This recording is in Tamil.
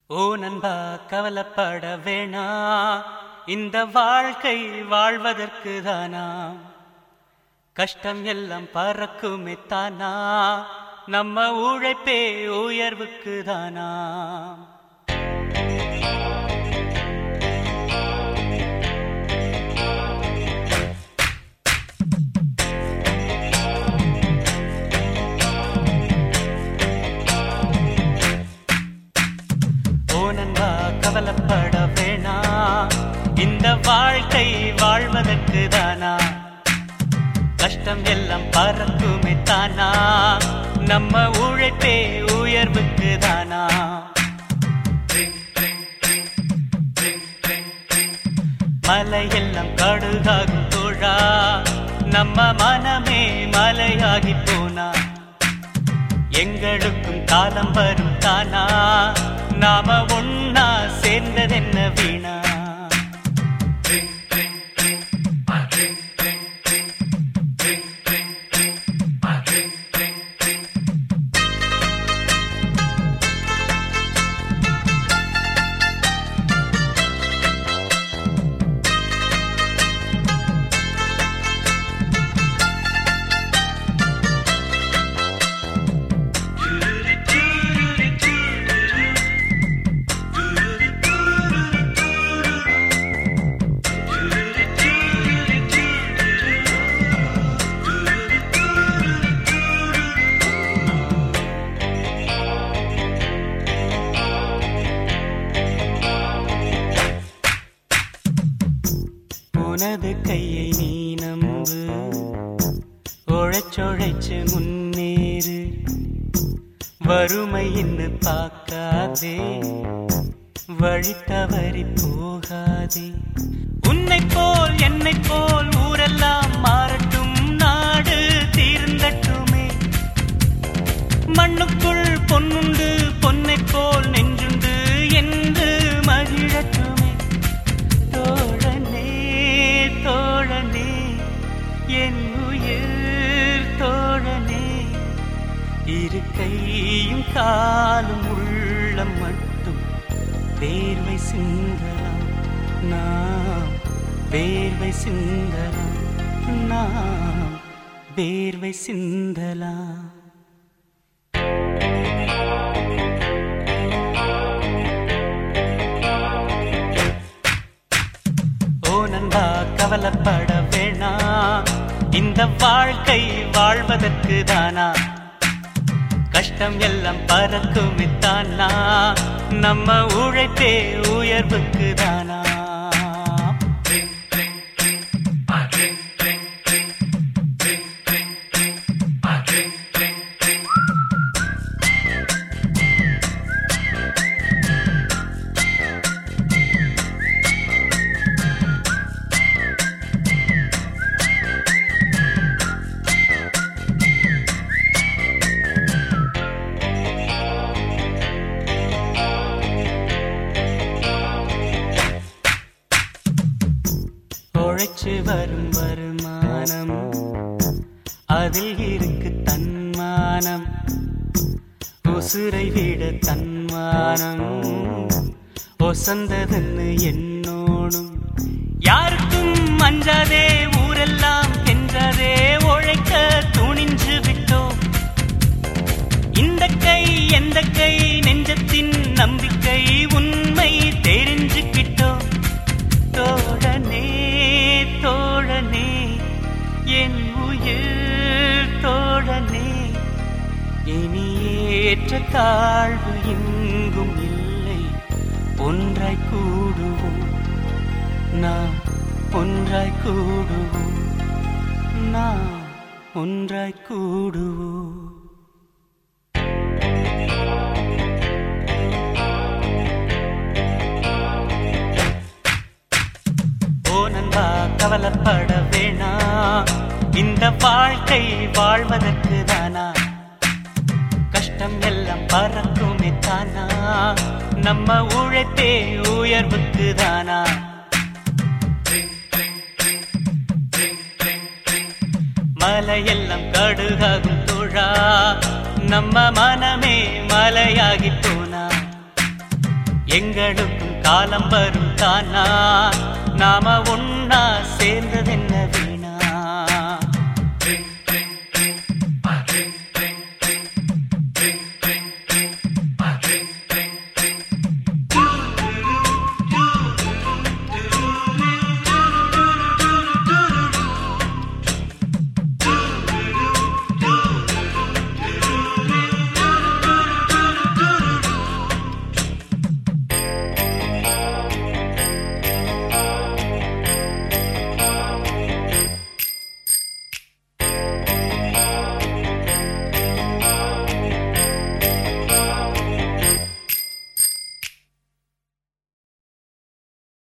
ஓ நண்பா கவலைப்பட வேணா இந்த வாழ்க்கை வாழ்வதற்கு தானா கஷ்டம் எல்லாம் பறக்குமே தானா நம்ம உழைப்பே உயர்வுக்கு தானா ஓ நண்பா கவலைப்பட வேணா இந்த வாழ்க்கை வாழ்வதற்கு தானா கஷ்டம் எல்லாம் பறக்குமே தானா நம்ம உழைப்பே உயர்வுக்கு தானா மலையெல்லாம் கடுகாகும் தோழா நம்ம மனமே மலையாகி போனா எங்களுக்கும் காலம் வரும் தானா நாம ஒன்னா சேர்ந்ததென்ன வீணா உனது கையை நீ நம்பு உழைச்சொழைச்சு முன்னேறு வறுமை இன்னு பார்க்காதே வழி தவறி போகாதே உன்னை போல் என்னை போல் ஊரெல்லாம் மாறட்டும் நாடு தீர்ந்தட்டுமே மண்ணுக்குள் பொன்னுண்டு பொன்னை போல் நெஞ்சுண்டு என்று மகிழட்டுமே தோழனே தோழனே என் உயிர் தோழனே இரு கையும் காலும் உள்ளம் மட்டும் வேர்வை சிந்தலாம் நாம் வேர்வை சிந்தலாம் நாம் வேர்வை சிந்தலாம் ஓ நண்பா கவலைப்பட வேணா இந்த வாழ்க்கை வாழ்வதற்கு தானா கஷ்டம் எல்லாம் பறக்குமே தானா நம்ம உழைப்பே உயர்வுக்கு தானா உழைச்சு வரும் வருமானம் அதில் இருக்கு தன்மானம் உசுரை விட தன்மானம் ஒசந்ததுன்னு என்னோணும் யாருக்கும் அஞ்சாதே ஊரெல்லாம் கெஞ்சாதே உழைக்க துணிஞ்சு விட்டோம் இந்த கை எந்த கை நெஞ்சத்தின் நம்பிக்கை உண்மை தெரிஞ்சுக்கிட்டோம் தோழனே தோழனே என் உயிர் தோழனே இனி ஏற்ற தாழ்வு எங்கும் இல்லை ஒன்றாய் கூடுவோம் நாம் ஒன்றாய் கூடுவோம் நாம் ஒன்றாய் கூடுவோம் ஓ நண்பா கவலைப்பட வேணா இந்த வாழ்க்கை வாழ்வதற்கு தானா கஷ்டம் எல்லாம் பறக்குமே தானா நம்ம உழைப்பே உயர்வுக்கு தானா மலையெல்லாம் கடுகாகும் தோழா நம்ம மனமே மலையாகி போனா எங்களுக்கும் காலம் வரும் தானா நாம ஒன்னா சேர்ந்ததென்ன